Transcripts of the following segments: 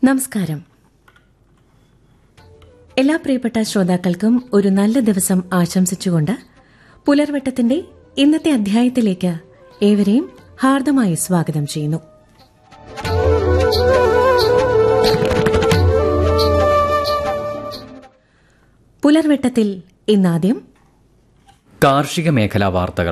നമസ്കാരം എല്ലാ പ്രിയപ്പെട്ട ശ്രോതാക്കൾക്കും ഒരു നല്ല ദിവസം ആശംസിച്ചുകൊണ്ട് പുലർവട്ടത്തിന്റെ ഇന്നത്തെ അധ്യായത്തിലേക്ക് ഏവരെയും ഹാർദമായി സ്വാഗതം ചെയ്യുന്നു പുലർവട്ടത്തിൽ ഇന്നാദ്യം കാർഷിക മേഖലാ വാർത്തകൾ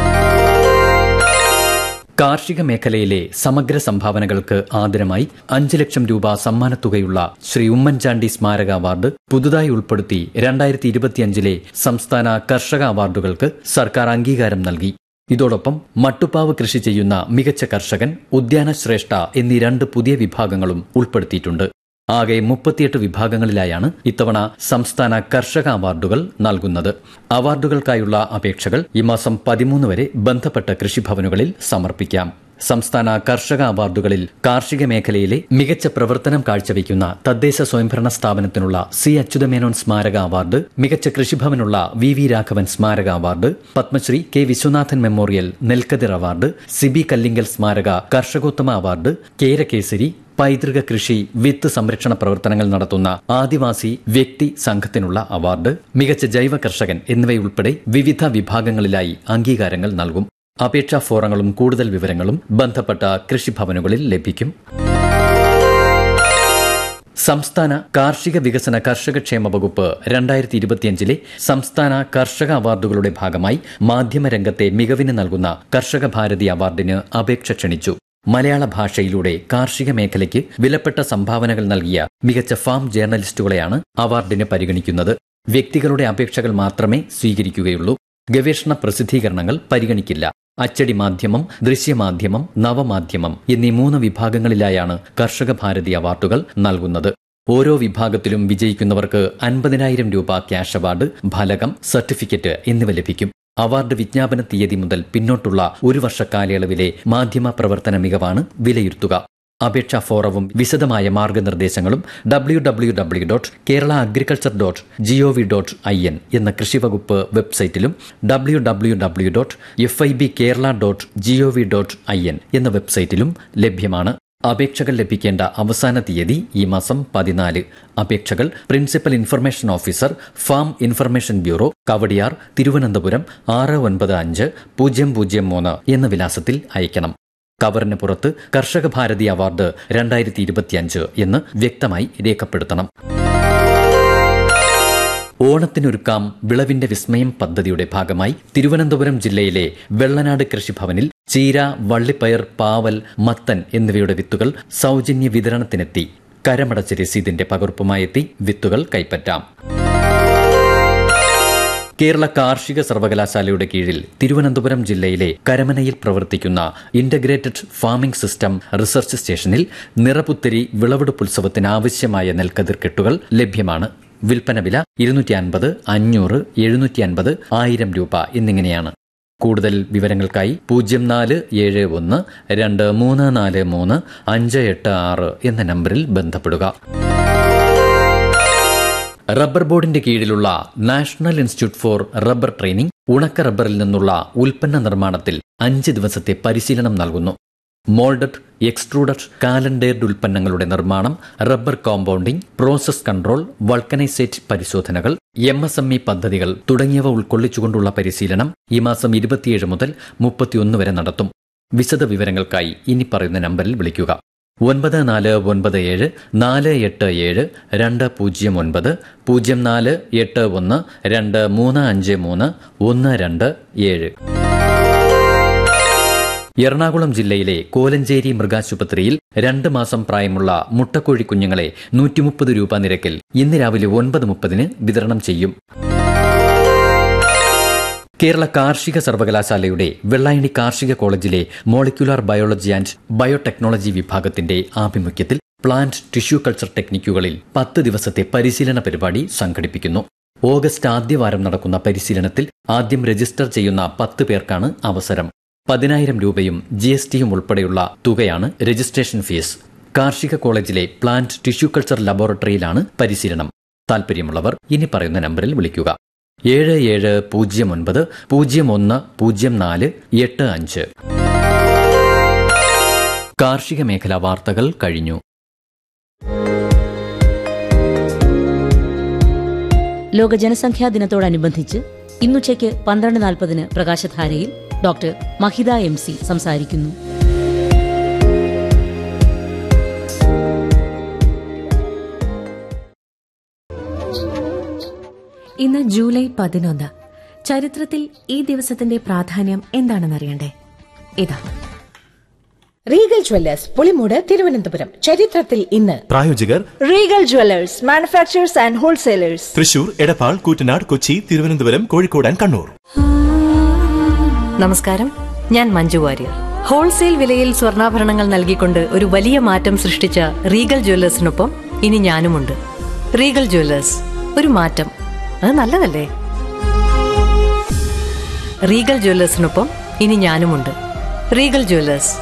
കാർഷിക മേഖലയിലെ സമഗ്ര സംഭാവനകൾക്ക് ആദരമായി അഞ്ച് ലക്ഷം രൂപ സമ്മാനത്തുകയുള്ള ശ്രീ ഉമ്മൻചാണ്ടി സ്മാരക അവാർഡ് പുതുതായി ഉൾപ്പെടുത്തി രണ്ടായിരത്തി ഇരുപത്തിയഞ്ചിലെ സംസ്ഥാന കർഷക അവാർഡുകൾക്ക് സർക്കാർ അംഗീകാരം നൽകി ഇതോടൊപ്പം മട്ടുപ്പാവ് കൃഷി ചെയ്യുന്ന മികച്ച കർഷകൻ ഉദ്യാന ശ്രേഷ്ഠ എന്നീ രണ്ട് പുതിയ വിഭാഗങ്ങളും ഉൾപ്പെടുത്തിയിട്ടുണ്ട് ആകെ മുപ്പത്തിയെട്ട് വിഭാഗങ്ങളിലായാണ് ഇത്തവണ സംസ്ഥാന കർഷക അവാർഡുകൾ നൽകുന്നത് അവാർഡുകൾക്കായുള്ള അപേക്ഷകൾ ഈ മാസം പതിമൂന്ന് വരെ ബന്ധപ്പെട്ട കൃഷിഭവനുകളിൽ സമർപ്പിക്കാം സംസ്ഥാന കർഷക അവാർഡുകളിൽ കാർഷിക മേഖലയിലെ മികച്ച പ്രവർത്തനം കാഴ്ചവെക്കുന്ന തദ്ദേശ സ്വയംഭരണ സ്ഥാപനത്തിനുള്ള സി അച്യുതമേനോൻ സ്മാരക അവാർഡ് മികച്ച കൃഷിഭവനുള്ള വി വി രാഘവൻ സ്മാരക award Padmashri K Viswanathan memorial നെൽക്കതിർ അവാർഡ് സിബി കല്ലിങ്കൽ സ്മാരക കർഷകോത്തമ അവാർഡ് കേരകേസരി പൈതൃക കൃഷി വിത്ത് സംരക്ഷണ പ്രവർത്തനങ്ങൾ നടത്തുന്ന ആദിവാസി വ്യക്തി സംഘത്തിനുള്ള അവാർഡ് മികച്ച ജൈവ കർഷകൻ എന്നിവയുൾപ്പെടെ വിവിധ വിഭാഗങ്ങളിലായി അംഗീകാരങ്ങൾ നൽകും അപേക്ഷാ ഫോറങ്ങളും കൂടുതൽ വിവരങ്ങളും ബന്ധപ്പെട്ട കൃഷിഭവനുകളിൽ ലഭിക്കും സംസ്ഥാന കാർഷിക വികസന കർഷകക്ഷേമ വകുപ്പ് രണ്ടായിരത്തി ഇരുപത്തിയഞ്ചിലെ സംസ്ഥാന കർഷക അവാർഡുകളുടെ ഭാഗമായി മാധ്യമരംഗത്തെ മികവിന് നൽകുന്ന കർഷക ഭാരതി അവാർഡിന് അപേക്ഷ ക്ഷണിച്ചു മലയാള ഭാഷയിലൂടെ കാർഷിക മേഖലയ്ക്ക് വിലപ്പെട്ട സംഭാവനകൾ നൽകിയ മികച്ച ഫാം ജേർണലിസ്റ്റുകളെയാണ് അവാർഡിന് പരിഗണിക്കുന്നത് വ്യക്തികളുടെ അപേക്ഷകൾ മാത്രമേ സ്വീകരിക്കുകയുള്ളൂ ഗവേഷണ പ്രസിദ്ധീകരണങ്ങൾ പരിഗണിക്കില്ല അച്ചടി മാധ്യമം ദൃശ്യമാധ്യമം നവമാധ്യമം എന്നീ മൂന്ന് വിഭാഗങ്ങളിലായാണ് കർഷക ഭാരതി അവാർഡുകൾ നൽകുന്നത് ഓരോ വിഭാഗത്തിലും വിജയിക്കുന്നവർക്ക് അൻപതിനായിരം രൂപ ക്യാഷ് അവാർഡ് ഫലകം സർട്ടിഫിക്കറ്റ് എന്നിവ ലഭിക്കും അവാർഡ് വിജ്ഞാപന തീയതി മുതൽ പിന്നോട്ടുള്ള ഒരു വർഷ കാലയളവിലെ മാധ്യമ പ്രവർത്തന മികവാണ് വിലയിരുത്തുക അപേക്ഷാ ഫോറവും വിശദമായ മാർഗനിർദ്ദേശങ്ങളും W W W dot Kerala agriculture dot G O V dot I N എന്ന കൃഷിവകുപ്പ് വെബ്സൈറ്റിലും W W W dot F I B Kerala dot G O V dot I N എന്ന വെബ്സൈറ്റിലും ലഭ്യമാണ് അപേക്ഷകൾ ലഭിക്കേണ്ട അവസാന തീയതി ഈ മാസം പതിനാല് അപേക്ഷകൾ principal information officer farm information bureau Kawdiar Thiruvananthapuram ആറ് ഒൻപത് അഞ്ച് പൂജ്യം പൂജ്യം മൂന്ന് എന്ന വിലാസത്തിൽ അയക്കണം കവറിന് പുറത്ത് കർഷക ഭാരതി അവാർഡ് രണ്ടായിരത്തി ഇരുപത്തിയഞ്ച് എന്ന് വ്യക്തമായി രേഖപ്പെടുത്തണം ഓണത്തിനൊരുക്കാം വിളവിന്റെ വിസ്മയം പദ്ധതിയുടെ ഭാഗമായി തിരുവനന്തപുരം ജില്ലയിലെ വെള്ളനാട് കൃഷിഭവനിൽ ചീര വള്ളിപ്പയർ പാവൽ മത്തൻ എന്നിവയുടെ വിത്തുകൾ സൗജന്യ വിതരണത്തിനെത്തി കരമടച്ച രസീതിന്റെ പകർപ്പുമായെത്തി വിത്തുകൾ കൈപ്പറ്റാം കേരള കാർഷിക സർവകലാശാലയുടെ കീഴിൽ തിരുവനന്തപുരം ജില്ലയിലെ കരമനയിൽ പ്രവർത്തിക്കുന്ന ഇന്റഗ്രേറ്റഡ് ഫാമിംഗ് സിസ്റ്റം റിസർച്ച് സ്റ്റേഷനിൽ നിറപുത്തരി വിളവെടുപ്പുത്സവത്തിന് ആവശ്യമായ നെൽക്കതിർ കെട്ടുകൾ ലഭ്യമാണ് വിൽപ്പന വില ഇരുന്നൂറ്റി അൻപത് അഞ്ഞൂറ് എഴുന്നൂറ്റി അൻപത് ആയിരം രൂപ എന്നിങ്ങനെയാണ് കൂടുതൽ വിവരങ്ങൾക്കായി പൂജ്യം നാല് ഏഴ് ഒന്ന് രണ്ട് മൂന്ന് നാല് മൂന്ന് അഞ്ച് എട്ട് ആറ് എന്ന നമ്പറിൽ ബന്ധപ്പെടുക റബ്ബർ ബോർഡിന്റെ കീഴിലുള്ള national institute for rubber training ഉണക്ക റബ്ബറിൽ നിന്നുള്ള ഉൽപ്പന്ന നിർമ്മാണത്തിൽ അഞ്ച് ദിവസത്തെ പരിശീലനം നൽകുന്നു മോൾഡഡ് എക്സ്ട്രൂഡഡ് കാലണ്ടേർഡ് ഉൽപ്പന്നങ്ങളുടെ നിർമ്മാണം rubber compounding process control vulcanizate പരിശോധനകൾ എം എസ് എം ഇ പദ്ധതികൾ തുടങ്ങിയവ ഉൾക്കൊള്ളിച്ചുകൊണ്ടുള്ള പരിശീലനം ഈ മാസം ഇരുപത്തിയേഴ് മുതൽ മുപ്പത്തിയൊന്ന് വരെ നടത്തും വിശദ വിവരങ്ങൾക്കായി ഇനി പറയുന്ന നമ്പറിൽ വിളിക്കുക ഒൻപത് നാല് ഒൻപത് ഏഴ് നാല് എട്ട് ഏഴ് രണ്ട് പൂജ്യം ഒൻപത് പൂജ്യം നാല് എട്ട് ഒന്ന് രണ്ട് മൂന്ന് അഞ്ച് മൂന്ന് ഒന്ന് രണ്ട് ഏഴ് എറണാകുളം ജില്ലയിലെ കോലഞ്ചേരി മൃഗാശുപത്രിയിൽ രണ്ട് മാസം പ്രായമുള്ള മുട്ടക്കോഴി കുഞ്ഞുങ്ങളെ നൂറ്റിമുപ്പത് രൂപ നിരക്കിൽ ഇന്ന് രാവിലെ ഒൻപത് മുപ്പതിന് വിതരണം ചെയ്യും കേരള കാർഷിക സർവകലാശാലയുടെ വെള്ളായണി കാർഷിക കോളേജിലെ മോളിക്യുലാർ ബയോളജി ആൻഡ് ബയോടെക്നോളജി വിഭാഗത്തിന്റെ ആഭിമുഖ്യത്തിൽ പ്ലാന്റ് ടിഷ്യൂ കൾച്ചർ ടെക്നിക്കുകളിൽ പത്ത് ദിവസത്തെ പരിശീലന പരിപാടി സംഘടിപ്പിക്കുന്നു ഓഗസ്റ്റ് ആദ്യവാരം നടക്കുന്ന പരിശീലനത്തിൽ ആദ്യം രജിസ്റ്റർ ചെയ്യുന്ന പത്ത് പേർക്കാണ് അവസരം പതിനായിരം രൂപയും ജി എസ് ടിയും ഉൾപ്പെടെയുള്ള തുകയാണ് രജിസ്ട്രേഷൻ ഫീസ് കാർഷിക കോളേജിലെ പ്ലാന്റ് ടിഷ്യൂ കൾച്ചർ ലബോറട്ടറിയിലാണ് പരിശീലനം താൽപ്പര്യമുള്ളവർ ഇനി പറയുന്ന നമ്പറിൽ വിളിക്കുക ഏഴ് ഏഴ് പൂജ്യം ഒൻപത് പൂജ്യം ഒന്ന് പൂജ്യം നാല് എട്ട് അഞ്ച് കാർഷിക മേഖലാ വാർത്തകൾ കഴിഞ്ഞു ലോക ജനസംഖ്യാ ദിനത്തോടനുബന്ധിച്ച് ഇന്നുച്ചയ്ക്ക് പന്ത്രണ്ട് നാൽപ്പതിന് പ്രകാശധാരയിൽ ഡോക്ടർ മഹിത എം സി സംസാരിക്കുന്നു ഇന്ന് ജൂലൈ പതിനൊന്ന് ചരിത്രത്തിൽ ഈ ദിവസത്തിന്റെ പ്രാധാന്യം എന്താണെന്നറിയണ്ടേ ഇതാ റീഗൽ ജ്വല്ലേഴ്സ് പുളിമൂട് തിരുവനന്തപുരം ചരിത്രത്തിൽ ഇന്ന് പ്രായോജകർ Regal jewellers manufacturers and wholesalers Thrissur Edappal Koottanad Kochi Thiruvananthapuram Kozhikode and Kannur നമസ്കാരം ഞാൻ മഞ്ജു വാര്യർ ഹോൾസെയിൽ വിലയിൽ സ്വർണ്ണാഭരണങ്ങൾ നൽകിക്കൊണ്ട് ഒരു വലിയ മാറ്റം സൃഷ്ടിച്ച റീഗൽ ജ്വല്ലേഴ്സിനൊപ്പം ഇനി ഞാനുമുണ്ട് റീഗൽ ജ്വല്ലേഴ്സ് ഒരു മാറ്റം അത് നല്ലതല്ലേ റീഗൽ ജ്വല്ലേഴ്സിനൊപ്പം ഇനി ഞാനുമുണ്ട് റീഗൽ ജ്വല്ലേഴ്സ്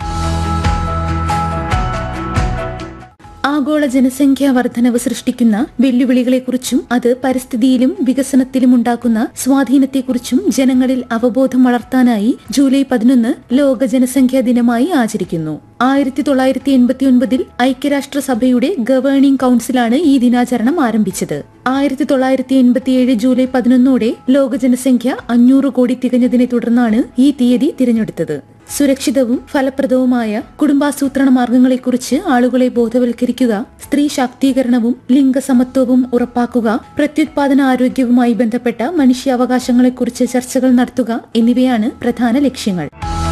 ആഗോള ജനസംഖ്യാ വർധനവ് സൃഷ്ടിക്കുന്ന വെല്ലുവിളികളെക്കുറിച്ചും അത് പരിസ്ഥിതിയിലും വികസനത്തിലും ഉണ്ടാക്കുന്ന സ്വാധീനത്തെക്കുറിച്ചും ജനങ്ങളിൽ അവബോധം വളർത്താനായി ജൂലൈ പതിനൊന്ന് ലോക ജനസംഖ്യാ ദിനമായി ആചരിക്കുന്നു ആയിരത്തി തൊള്ളായിരത്തി എൺപത്തിയൊൻപതിൽ ഐക്യരാഷ്ട്രസഭയുടെ ഗവേണിംഗ് കൌൺസിലാണ് ഈ ദിനാചരണം ആരംഭിച്ചത് ആയിരത്തി തൊള്ളായിരത്തി എൺപത്തിയേഴ് ജൂലൈ പതിനൊന്നോടെ ലോക ജനസംഖ്യ അഞ്ഞൂറ് കോടി തികഞ്ഞതിനെ തുടർന്നാണ് ഈ തീയതി തിരഞ്ഞെടുത്തത് സുരക്ഷിതവും ഫലപ്രദവുമായ കുടുംബാസൂത്രണ മാർഗങ്ങളെക്കുറിച്ച് ആളുകളെ ബോധവൽക്കരിക്കുക സ്ത്രീ ശാക്തീകരണവും ലിംഗസമത്വവും ഉറപ്പാക്കുക പ്രത്യുത്പാദന ആരോഗ്യവുമായി ബന്ധപ്പെട്ട മനുഷ്യാവകാശങ്ങളെക്കുറിച്ച് ചർച്ചകൾ നടത്തുക എന്നിവയാണ് പ്രധാന ലക്ഷ്യങ്ങൾ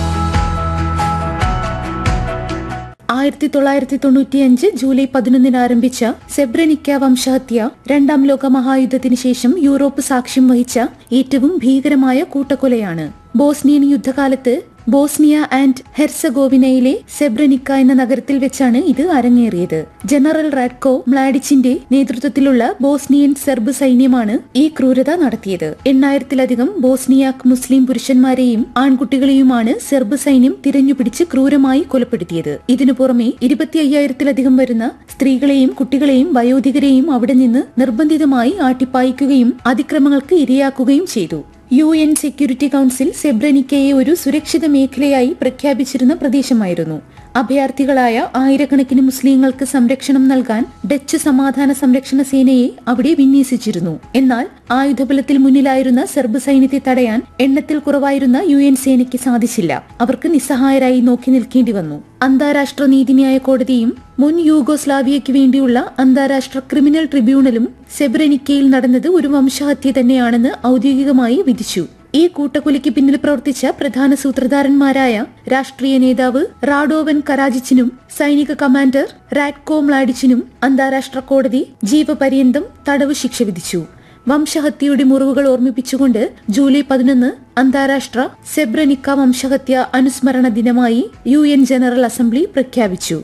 ആയിരത്തി തൊള്ളായിരത്തി തൊണ്ണൂറ്റിയഞ്ച് ജൂലൈ പതിനൊന്നിന് ആരംഭിച്ച സെബ്രനിക്ക വംശഹത്യ രണ്ടാം ലോക മഹായുദ്ധത്തിന് ശേഷം യൂറോപ്പ് സാക്ഷ്യം വഹിച്ച ഏറ്റവും ഭീകരമായ കൂട്ടക്കൊലയാണ് ബോസ്നിയൻ യുദ്ധകാലത്ത് ബോസ്നിയ ആൻഡ് ഹെർസഗോവിനയിലെ സെബ്രനിക്ക എന്ന നഗരത്തിൽ വെച്ചാണ് ഇത് അരങ്ങേറിയത് ജനറൽ റാഡ്കോ മ്ലാഡിച്ചിന്റെ നേതൃത്വത്തിലുള്ള ബോസ്നിയൻ സെർബ് സൈന്യമാണ് ഈ ക്രൂരത നടത്തിയത് എണ്ണായിരത്തിലധികം ബോസ്നിയാക് മുസ്ലിം പുരുഷന്മാരെയും ആൺകുട്ടികളെയുമാണ് സെർബ് സൈന്യം തിരഞ്ഞുപിടിച്ച് ക്രൂരമായി കൊലപ്പെടുത്തിയത് ഇതിനു പുറമെ ഇരുപത്തി അയ്യായിരത്തിലധികം വരുന്ന സ്ത്രീകളെയും കുട്ടികളെയും വയോധികരെയും അവിടെ നിന്ന് നിർബന്ധിതമായി ആട്ടിപ്പായിക്കുകയും അതിക്രമങ്ങൾക്ക് ഇരയാക്കുകയും ചെയ്തു യു എൻ സെക്യൂരിറ്റി കൌൺസിൽ സെബ്രനിക്കയെ ഒരു സുരക്ഷിത മേഖലയായി പ്രഖ്യാപിച്ചിരുന്ന പ്രദേശമായിരുന്നു അഭയാർത്ഥികളായ ആയിരക്കണക്കിന് മുസ്ലിങ്ങൾക്ക് സംരക്ഷണം നൽകാൻ ഡച്ച് സമാധാന സംരക്ഷണ സേനയെ അവിടെ വിന്യസിച്ചിരുന്നു എന്നാൽ ആയുധബലത്തിൽ മുന്നിലായിരുന്ന സെർബ് സൈന്യത്തെ തടയാൻ എണ്ണത്തിൽ കുറവായിരുന്ന യു എൻ സേനയ്ക്ക് സാധിച്ചില്ല അവർക്ക് നിസ്സഹായരായി നോക്കി നിൽക്കേണ്ടി വന്നു അന്താരാഷ്ട്ര നീതിന്യായ കോടതിയും മുൻ യൂഗോസ്ലാവിയയ്ക്ക് വേണ്ടിയുള്ള അന്താരാഷ്ട്ര ക്രിമിനൽ ട്രിബ്യൂണലും സെബ്രനിക്കയിൽ നടന്നത് ഒരു വംശഹത്യ തന്നെയാണെന്ന് ഔദ്യോഗികമായി വിധിച്ചു ഈ കൂട്ടക്കൊലയ്ക്ക് പിന്നിൽ പ്രവർത്തിച്ച പ്രധാന സൂത്രധാരന്മാരായ രാഷ്ട്രീയ നേതാവ് റാഡോവൻ കരാജിച്ചിനും സൈനിക കമാൻഡർ റാഡ്കോ മ്ലാഡിച്ചിനും അന്താരാഷ്ട്ര കോടതി ജീവപര്യന്തം തടവ് ശിക്ഷ വിധിച്ചു വംശഹത്യയുടെ മുറിവുകൾ ഓർമ്മിപ്പിച്ചുകൊണ്ട് ജൂലൈ പതിനൊന്ന് അന്താരാഷ്ട്ര സെബ്രനിക്ക വംശഹത്യ അനുസ്മരണ ദിനമായി യു എൻ ജനറൽ അസംബ്ലി പ്രഖ്യാപിച്ചു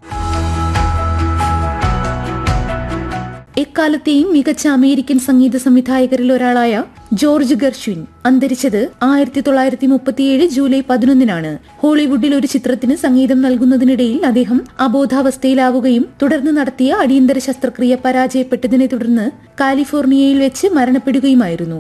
എക്കാലത്തെയും മികച്ച അമേരിക്കൻ സംഗീത സംവിധായകരിൽ ഒരാളായ ജോർജ് ഗർഷ്വിൻ അന്തരിച്ചത് ആയിരത്തി തൊള്ളായിരത്തി മുപ്പത്തിയേഴ് ജൂലൈ പതിനൊന്നിനാണ് ഹോളിവുഡിൽ ഒരു ചിത്രത്തിന് സംഗീതം നൽകുന്നതിനിടയിൽ അദ്ദേഹം അബോധാവസ്ഥയിലാവുകയും തുടർന്ന് നടത്തിയ അടിയന്തര ശസ്ത്രക്രിയ പരാജയപ്പെട്ടതിനെ തുടർന്ന് കാലിഫോർണിയയിൽ വെച്ച് മരണപ്പെടുകയുമായിരുന്നു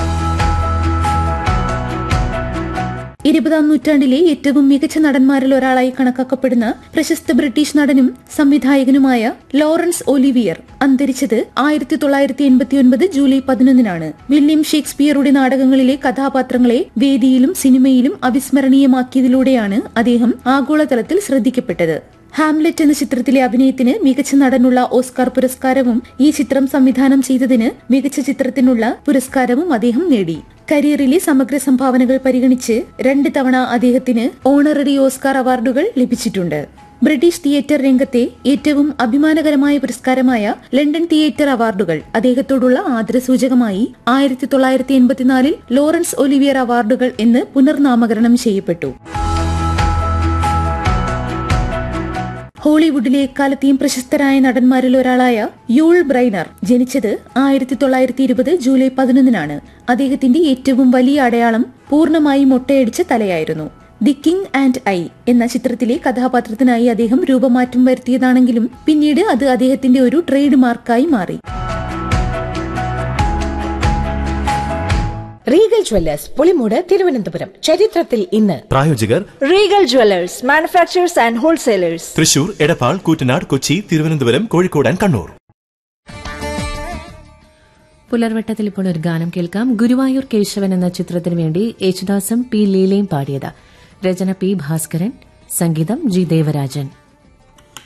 ഇരുപതാം നൂറ്റാണ്ടിലെ ഏറ്റവും മികച്ച നടന്മാരിൽ ഒരാളായി കണക്കാക്കപ്പെടുന്ന പ്രശസ്ത ബ്രിട്ടീഷ് നടനും സംവിധായകനുമായ ലോറൻസ് ഒലിവിയർ അന്തരിച്ചത് ആയിരത്തി തൊള്ളായിരത്തി എൺപത്തിയൊൻപത് ജൂലൈ പതിനൊന്നിനാണ് വില്യം ഷേക്സ്പിയറുടെ നാടകങ്ങളിലെ കഥാപാത്രങ്ങളെ വേദിയിലും സിനിമയിലും അവിസ്മരണീയമാക്കിയതിലൂടെയാണ് അദ്ദേഹം ആഗോളതലത്തിൽ ശ്രദ്ധിക്കപ്പെട്ടത് ഹാംലെറ്റ് എന്ന ചിത്രത്തിലെ അഭിനയത്തിന് മികച്ച നടനുള്ള ഓസ്കാർ പുരസ്കാരവും ഈ ചിത്രം സംവിധാനം ചെയ്തതിന് മികച്ച ചിത്രത്തിനുള്ള പുരസ്കാരവും അദ്ദേഹം നേടി കരിയറിലെ സമഗ്ര സംഭാവനകൾ പരിഗണിച്ച് രണ്ട് തവണ അദ്ദേഹത്തിന് ഓണററി ഓസ്കാർ അവാർഡുകൾ ലഭിച്ചിട്ടുണ്ട് ബ്രിട്ടീഷ് തിയേറ്റർ രംഗത്തെ ഏറ്റവും അഭിമാനകരമായ പുരസ്കാരമായ ലണ്ടൻ തിയേറ്റർ അവാർഡുകൾ അദ്ദേഹത്തോടുള്ള ആദരസൂചകമായി ആയിരത്തി തൊള്ളായിരത്തി എൺപത്തിനാലിൽ ലോറൻസ് ഒലിവിയർ അവാർഡുകൾ എന്ന് പുനർനാമകരണം ചെയ്യപ്പെട്ടു ഹോളിവുഡിലെ എക്കാലത്തെയും പ്രശസ്തരായ നടന്മാരിൽ ഒരാളായ യൂൾ ബ്രൈനർ ജനിച്ചത് ആയിരത്തി തൊള്ളായിരത്തി ഇരുപത് ജൂലൈ പതിനൊന്നിനാണ് അദ്ദേഹത്തിന്റെ ഏറ്റവും വലിയ അടയാളം പൂർണ്ണമായി മൊട്ടയടിച്ച തലയായിരുന്നു ദി കിങ് ആൻഡ് ഐ എന്ന ചിത്രത്തിലെ കഥാപാത്രത്തിനായി അദ്ദേഹം രൂപമാറ്റം വരുത്തിയതാണെങ്കിലും പിന്നീട് അത് അദ്ദേഹത്തിന്റെ ഒരു ട്രേഡ് മാർക്കായി മാറി റീഗൽ ജ്വല്ലേഴ്സ് പുളിമൂട് തിരുവനന്തപുരം ചരിത്രത്തിൽ ഇന്ന് പ്രായോജകർ Regal jewellers manufacturers and wholesalers Thrissur Edappal Koottanad Kochi Thiruvananthapuram Kozhikode and Kannur പുലർവട്ടത്തിൽ ഇപ്പോൾ ഒരു ഗാനം കേൾക്കാം ഗുരുവായൂർ കേശവൻ എന്ന ചിത്രത്തിനു വേണ്ടി യേശുദാസും പി ലീലയും പാടിയത് രചന പി ഭാസ്കരൻ സംഗീതം ജി ദേവരാജൻ